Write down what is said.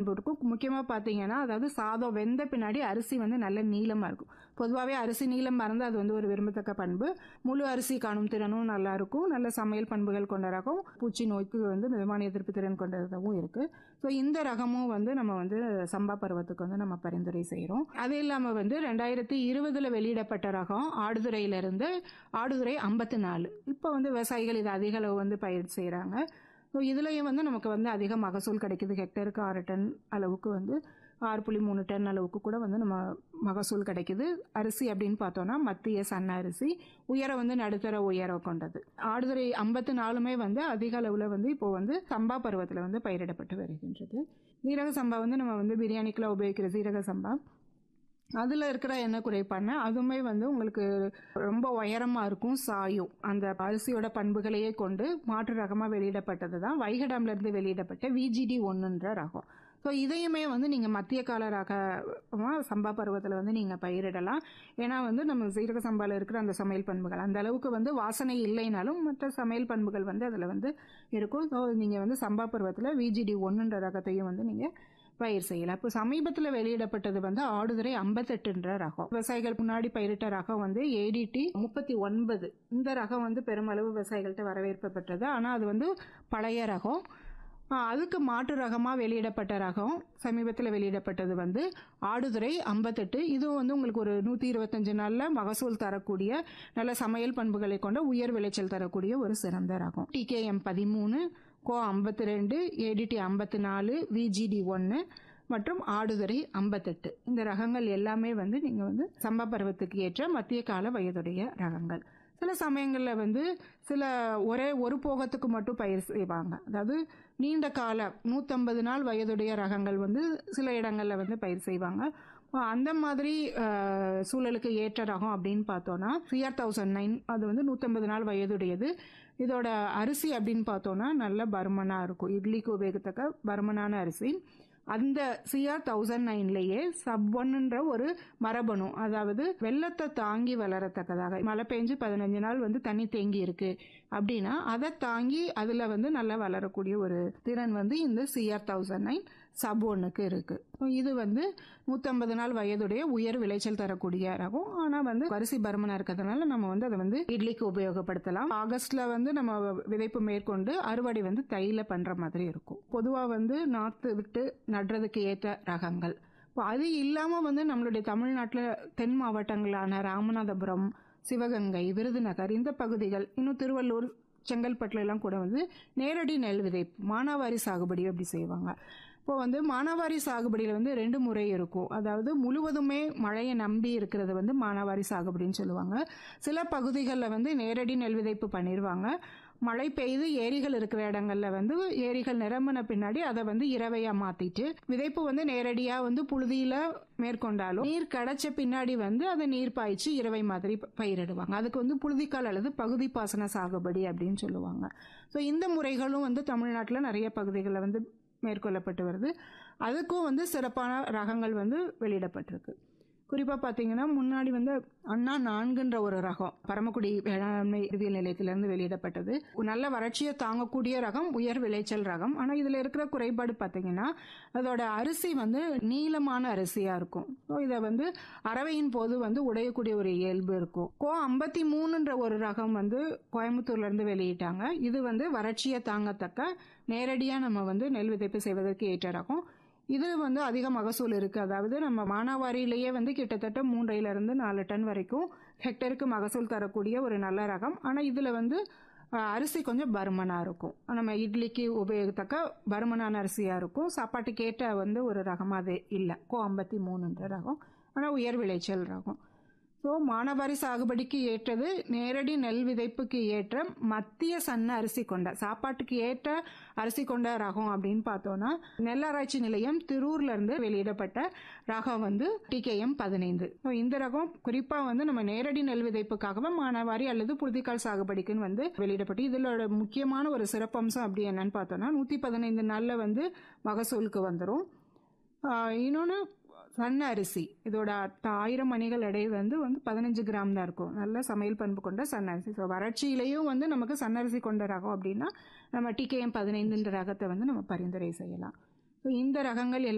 பண்பு இருக்கும் முக்கியமாக பார்த்தீங்கன்னா அதாவது சாதம் வெந்த பின்னாடி அரிசி வந்து நல்ல நீளமாக இருக்கும் பொதுவாகவே அரிசி நீளமாக இருந்தால் அது வந்து ஒரு விரும்பத்தக்க பண்பு முழு அரிசி காணும் திறனும் நல்லா இருக்கும் நல்ல சமையல் பண்புகள் கொண்ட ரகம் பூச்சி நோய்க்கு வந்து மிதமான எதிர்ப்பு திறன் கொண்டதாகவும் இருக்குது ஸோ இந்த ரகமும் வந்து நம்ம வந்து சம்பா பருவத்துக்கு வந்து நம்ம பரிந்துரை செய்கிறோம் அது இல்லாமல் வந்து ரெண்டாயிரத்தி இருபதில் வெளியிடப்பட்ட ரகம் ஆடுதுறையிலிருந்து ஆடுதுறை ஐம்பத்தி நாலு இப்போ வந்து விவசாயிகள் இது அதிக அளவு வந்து பயிர் செய்கிறாங்க ஸோ இதுலேயும் வந்து நமக்கு வந்து அதிக மகசூல் கிடைக்குது ஹெக்டருக்கு ஆறு டன் அளவுக்கு வந்து ஆறு புள்ளி மூணு டன் அளவுக்கு கூட வந்து நம்ம மகசூல் கிடைக்குது அரிசி அப்படின்னு பார்த்தோன்னா மத்திய சன்ன அரிசி உயரம் வந்து நடுத்தர உயரம் கொண்டது ஆடுதுறை ஐம்பத்து நாலுமே வந்து அதிக அளவில் வந்து இப்போ வந்து சம்பா பருவத்தில் வந்து பயிரிடப்பட்டு வருகின்றது சீரக சம்பா வந்து நம்ம வந்து பிரியாணிக்கெலாம் உபயோகிக்கிற சீரக சம்பா அதில் இருக்கிற என்ன குறைப்பான அதுவுமே வந்து உங்களுக்கு ரொம்ப உயரமாக இருக்கும் சாயும் அந்த அரிசியோட பண்புகளையே கொண்டு மாற்று ரகமாக வெளியிடப்பட்டது தான் வைகடாம்லேருந்து வெளியிடப்பட்ட விஜிடி ஒன்றுன்ற ரகம் ஸோ இதையுமே வந்து நீங்கள் மத்திய கால ரகமாக சம்பா பருவத்தில் வந்து நீங்கள் பயிரிடலாம் ஏன்னா வந்து நம்ம சீரக சம்பாவில் இருக்கிற அந்த சமையல் பண்புகள் அந்த அளவுக்கு வந்து வாசனை இல்லைனாலும் மற்ற சமையல் பண்புகள் வந்து அதில் வந்து இருக்கும் ஸோ நீங்கள் வந்து சம்பா பருவத்தில் விஜிடி ஒன்றுன்ற ரகத்தையும் வந்து நீங்கள் பயிர் செய்யலாம் இப்போ சமீபத்தில் வெளியிடப்பட்டது வந்து ஆடுதுறை ஐம்பத்தெட்டுன்ற ரகம் விவசாயிகள் முன்னாடி பயிரிட்ட ரகம் வந்து ஏடிடி முப்பத்தி ஒன்பது இந்த ரகம் வந்து பெருமளவு விவசாயிகள்கிட்ட வரவேற்பு பெற்றது ஆனால் அது வந்து பழைய ரகம் அதுக்கு மாற்று ரகமாக வெளியிடப்பட்ட ரகம் சமீபத்தில் வெளியிடப்பட்டது வந்து ஆடுதுறை ஐம்பத்தெட்டு இதுவும் வந்து உங்களுக்கு ஒரு நூற்றி இருபத்தஞ்சு நாளில் மகசூல் தரக்கூடிய நல்ல சமையல் பண்புகளை கொண்ட உயர் விளைச்சல் தரக்கூடிய ஒரு சிறந்த ரகம் டிகேஎம் பதிமூணு கோ ஐம்பத்தி ரெண்டு ஏடிடி ஐம்பத்தி நாலு விஜிடி ஒன்று மற்றும் ஆடுதுறை ஐம்பத்தெட்டு இந்த ரகங்கள் எல்லாமே வந்து நீங்கள் வந்து சம்பா பருவத்துக்கு ஏற்ற மத்திய கால வயதுடைய ரகங்கள் சில சமயங்களில் வந்து சில ஒரே ஒரு போகத்துக்கு மட்டும் பயிர் செய்வாங்க அதாவது நீண்ட கால நூற்றம்பது நாள் வயதுடைய ரகங்கள் வந்து சில இடங்களில் வந்து பயிர் செய்வாங்க அந்த மாதிரி சூழலுக்கு ஏற்ற ரகம் அப்படின்னு பார்த்தோன்னா சிஆர் தௌசண்ட் நைன் அது வந்து நூற்றம்பது நாள் வயதுடையது இதோட அரிசி அப்படின்னு பார்த்தோன்னா நல்ல பருமனாக இருக்கும் இட்லிக்கு உபயோகத்தக்க பருமனான அரிசி அந்த சிஆர் தௌசண்ட் நைன்லேயே சப் ஒன்னுன்ற ஒரு மரபணு அதாவது வெள்ளத்தை தாங்கி வளரத்தக்கதாக மழை பெஞ்சு பதினஞ்சு நாள் வந்து தண்ணி தேங்கி இருக்கு அப்படின்னா அதை தாங்கி அதில் வந்து நல்லா வளரக்கூடிய ஒரு திறன் வந்து இந்த சிஆர் தௌசண்ட் நைன் சப் ஒன்னுக்கு இருக்கு இது வந்து நூற்றம்பது நாள் வயதுடைய உயர் விளைச்சல் தரக்கூடிய ரகம் ஆனால் வந்து அரிசி பருமனாக இருக்கிறதுனால நம்ம வந்து அதை வந்து இட்லிக்கு உபயோகப்படுத்தலாம் ஆகஸ்ட்ல வந்து நம்ம விதைப்பு மேற்கொண்டு அறுவடை வந்து தையில பண்ற மாதிரி இருக்கும் பொதுவாக வந்து நாற்று விட்டு நடுறதுக்கு ஏற்ற ரகங்கள் இப்போ அது இல்லாமல் வந்து நம்மளுடைய தமிழ்நாட்டில் தென் மாவட்டங்களான ராமநாதபுரம் சிவகங்கை விருதுநகர் இந்த பகுதிகள் இன்னும் திருவள்ளூர் செங்கல்பட்டுல எல்லாம் கூட வந்து நேரடி நெல் விதைப்பு மானாவாரி சாகுபடி அப்படி செய்வாங்க இப்போ வந்து மானாவாரி சாகுபடியில் வந்து ரெண்டு முறை இருக்கும் அதாவது முழுவதுமே மழையை நம்பி இருக்கிறது வந்து மானாவாரி சாகுபடின்னு சொல்லுவாங்க சில பகுதிகளில் வந்து நேரடி நெல் விதைப்பு பண்ணிடுவாங்க மழை பெய்து ஏரிகள் இருக்கிற இடங்கள்ல வந்து ஏரிகள் நிரம்பின பின்னாடி அதை வந்து இரவையா மாத்திட்டு விதைப்பு வந்து நேரடியா வந்து புழுதியில மேற்கொண்டாலும் நீர் கிடைச்ச பின்னாடி வந்து அதை நீர் பாய்ச்சி இரவை மாதிரி பயிரிடுவாங்க அதுக்கு வந்து புழுதிக்கால் அல்லது பகுதி பாசன சாகுபடி அப்படின்னு சொல்லுவாங்க ஸோ இந்த முறைகளும் வந்து தமிழ்நாட்டில் நிறைய பகுதிகளில் வந்து மேற்கொள்ளப்பட்டு வருது அதுக்கும் வந்து சிறப்பான ரகங்கள் வந்து வெளியிடப்பட்டிருக்கு குறிப்பாக பார்த்தீங்கன்னா முன்னாடி வந்து அண்ணா நான்குன்ற ஒரு ரகம் பரமக்குடி வேளாண்மை அறிவியல் நிலையத்திலிருந்து வெளியிடப்பட்டது நல்ல வறட்சியை தாங்கக்கூடிய ரகம் உயர் விளைச்சல் ரகம் ஆனால் இதில் இருக்கிற குறைபாடு பார்த்தீங்கன்னா அதோட அரிசி வந்து நீளமான அரிசியாக இருக்கும் ஸோ இதை வந்து அறவையின் போது வந்து உடையக்கூடிய ஒரு இயல்பு இருக்கும் கோ ஐம்பத்தி மூணுன்ற ஒரு ரகம் வந்து கோயம்புத்தூர்லேருந்து வெளியிட்டாங்க இது வந்து வறட்சியை தாங்கத்தக்க நேரடியாக நம்ம வந்து நெல் விதைப்பு செய்வதற்கு ஏற்ற ரகம் இது வந்து அதிக மகசூல் இருக்குது அதாவது நம்ம மானாவாரியிலேயே வந்து கிட்டத்தட்ட மூன்றையிலிருந்து நாலு டன் வரைக்கும் ஹெக்டருக்கு மகசூல் தரக்கூடிய ஒரு நல்ல ரகம் ஆனால் இதில் வந்து அரிசி கொஞ்சம் பருமனாக இருக்கும் நம்ம இட்லிக்கு உபயோகத்தக்க பருமனான அரிசியாக இருக்கும் சாப்பாட்டுக்கு ஏற்ற வந்து ஒரு ரகமாக அது இல்லை கோ ஐம்பத்தி மூணுன்ற ரகம் ஆனால் உயர் விளைச்சல் ரகம் ஸோ மானாவாரி சாகுபடிக்கு ஏற்றது நேரடி நெல் விதைப்புக்கு ஏற்ற மத்திய சன்ன அரிசி கொண்ட சாப்பாட்டுக்கு ஏற்ற அரிசி கொண்ட ரகம் அப்படின்னு பார்த்தோன்னா நெல்லாராய்ச்சி நிலையம் திருூர்ல இருந்து வெளியிடப்பட்ட ரகம் வந்து டிகேஎம் பதினைந்து ஸோ இந்த ரகம் குறிப்பாக வந்து நம்ம நேரடி நெல் விதைப்புக்காகவே மானாவாரி அல்லது புழுதிக்கால் சாகுபடிக்குன்னு வந்து வெளியிடப்பட்டு இதோட முக்கியமான ஒரு சிறப்பம்சம் அப்படி என்னன்னு பார்த்தோன்னா நூற்றி பதினைந்து நாளில் வந்து மகசூலுக்கு வந்துடும் இன்னொன்று சன்ன அரிசி இதோட ஆயிரம் மணிகள் எடை வந்து வந்து பதினஞ்சு கிராம் தான் இருக்கும் நல்ல சமையல் பண்பு கொண்ட சன்ன அரிசி ஸோ வறட்சியிலையும் வந்து நமக்கு சன்னரிசி கொண்ட ரகம் அப்படின்னா நம்ம டிகேஎம் பதினைந்துன்ற ரகத்தை வந்து நம்ம பரிந்துரை செய்யலாம் ஸோ இந்த ரகங்கள்